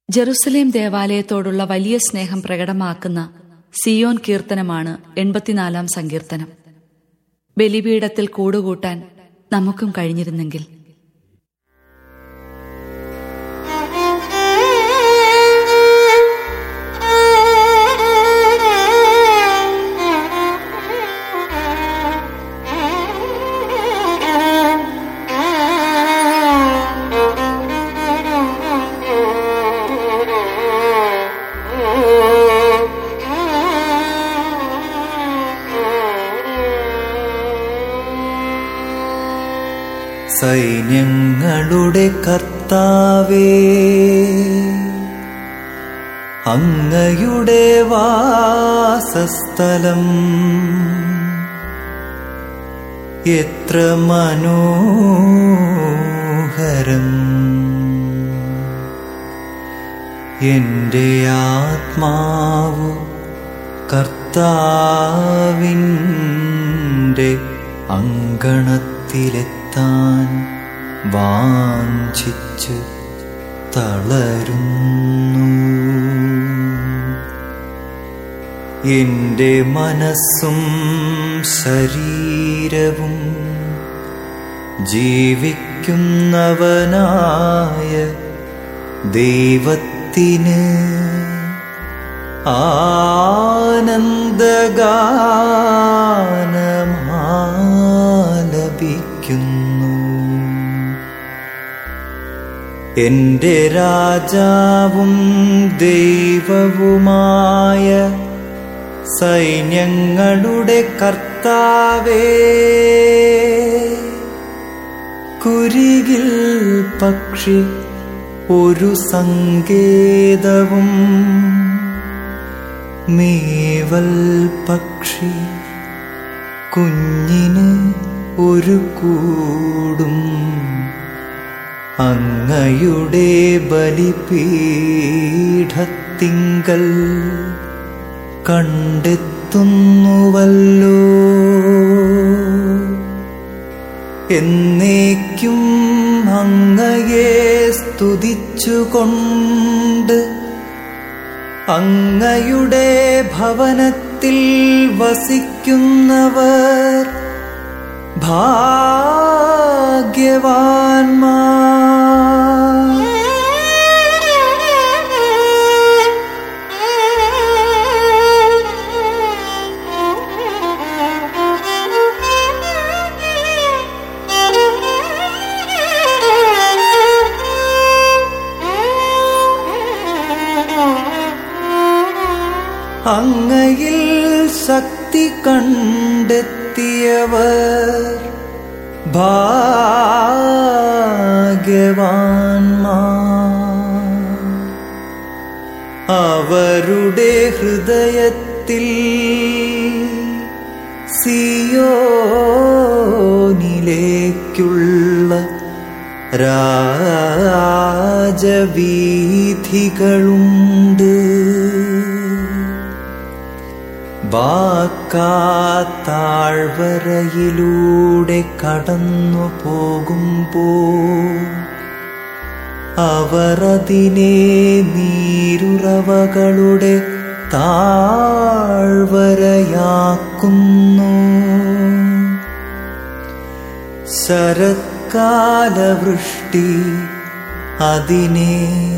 Jerusalem ദേവാലയത്തോടുള്ള വലിയ സ്നേഹം പ്രകടമാക്കുന്ന സിയോൻ കീർത്തനമാണ് എൺപത്തിനാലാം സങ്കീർത്തനം ബലിപീഠത്തിൽ കൂടുകൂട്ടാൻ നമുക്കും കഴിഞ്ഞിരുന്നെങ്കിൽ സൈന്യങ്ങളുടെ കർത്താവേ അങ്ങയുടെ വാസസ്ഥലം എത്ര മനോഹരം എന്റെ ആത്മാവു കർത്താവിൻ്റെ അങ്കണത്തിലെത്താൻ വാഞ്ചിച്ച് തളരുന്നു എന്റെ മനസ്സും ശരീരവും ജീവിക്കുന്നവനായ ദൈവത്തിന് ആനന്ദഗാനമാലപിക്കുന്നു എന്റെ രാജാവും ദൈവവുമായ സൈന്യങ്ങളുടെ കർത്താവേ കുരികിൽ പക്ഷി ഒരു സങ്കേതവും മേവൽ പക്ഷി കുഞ്ഞിന് ഒരു കൂടും അങ്ങയുടെ ബലിപീഠത്തിങ്കൽ കണ്ടെത്തുന്നുവല്ലോ എന്നേക്കും അങ്ങയെ സ്തുതിച്ചുകൊണ്ട് അങ്ങയുടെ ഭവനത്തിൽ വസിക്കുന്നവർ ഭാഗ്യവാന്മാർ അങ്ങയിൽ ശക്തി കണ്ടെത്തിയവർ ഭാഗ്യവാന്മാർ അവരുടെ ഹൃദയത്തിൽ സിയോനിലേക്കുള്ള രാജവീഥികളുണ്ട് ബാക്കാത്താഴ്വരയിലൂടെ കടന്നു പോകുമ്പോ അവർ അതിനെ നീരുറവകളുടെ താഴ്വരയാക്കുന്നു ശരത്കാലവൃഷ്ടി അതിനെ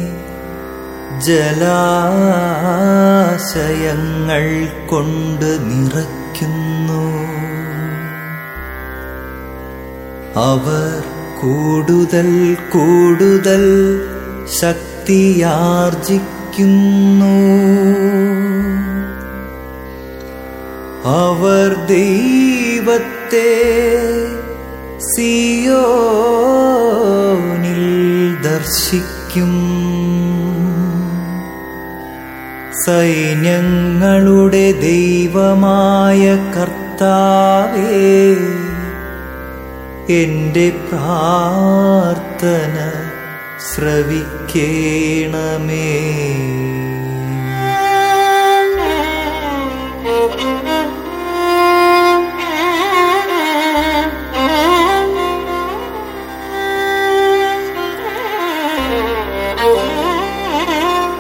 ജലാശയങ്ങൾ കൊണ്ട് നിറയ്ക്കുന്നു അവർ കൂടുതൽ കൂടുതൽ ശക്തിയാർജിക്കുന്നു അവർ ദൈവത്തെ സിയോനിൽ ദർശിക്കും സൈന്യങ്ങളുടെ ദൈവമായ കർത്താവേ എന്റെ പ്രാർത്ഥന ശ്രവിക്കേണമേ Thank you.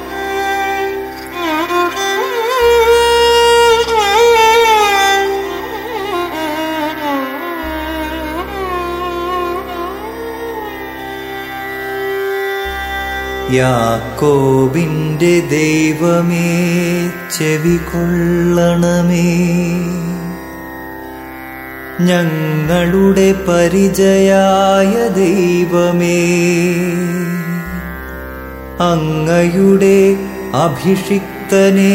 യാക്കോബിന്റെ ദൈവമേ ചെവികൊള്ളണമേ ഞങ്ങളുടെ പരിചയായ ദൈവമേ അങ്ങയുടെ അഭിഷിക്തനെ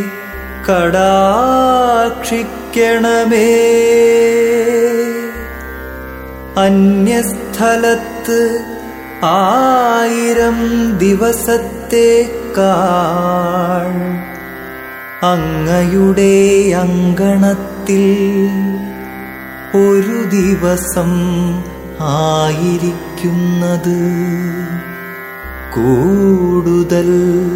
കടാക്ഷിക്കണമേ അന്യസ്ഥലത്ത് ആയിരം ദിവസത്തേക്കാൾ അങ്ങയുടെ അങ്കണത്തിൽ ഒരു ദിവസം ആയിരിക്കുന്നത് കൂടുതൽ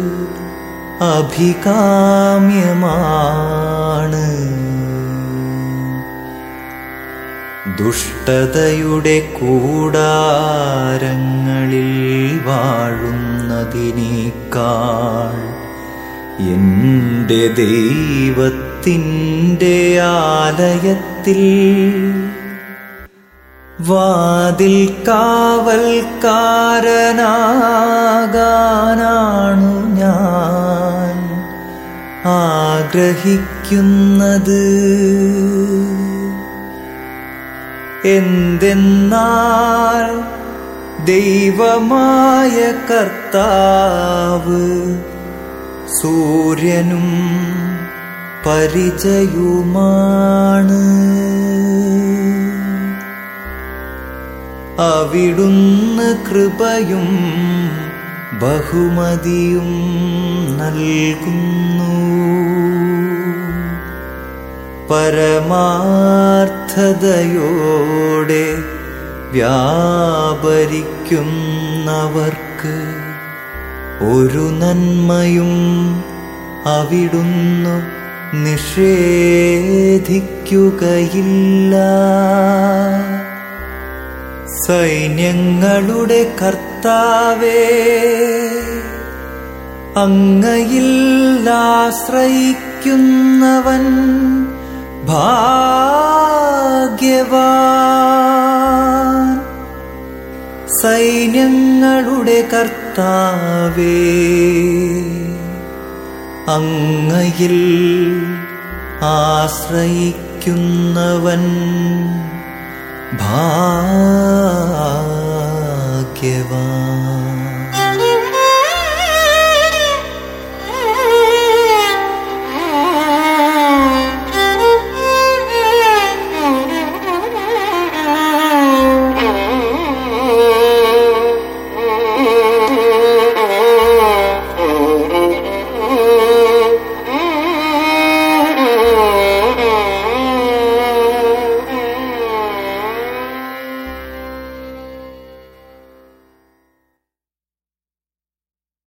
അഭികാമ്യമാണ് ദുഷ്ടതയുടെ കൂടാരങ്ങളിൽ വാഴുന്നതിനേക്കാൾ എന്റെ ദൈവത്തിൻ്റെ ആലയത്തിൽ വാതിൽ കാവൽക്കാരനാകാനാണു ഞാൻ ആഗ്രഹിക്കുന്നത് എന്തെന്നാൽ ദൈവമായ കർത്താവ് സൂര്യനും പരിചയുമാണ് അവിടുന്ന് കൃപയും ബഹുമതിയും നൽകുന്നു പരമാർത്ഥതയോടെ വ്യാപരിക്കുന്നവർക്ക് ഒരു നന്മയും അവിടുന്നു നിഷേധിക്കുകയില്ല സൈന്യങ്ങളുടെ കർത്താവേ അങ്ങയിൽ ആശ്രയിക്കുന്നവൻ ഭാഗ്യവാൻ സൈന്യങ്ങളുടെ കർത്താവേ അങ്ങയിൽ ആശ്രയിക്കുന്നവൻ ഭാഗ്യവാൻ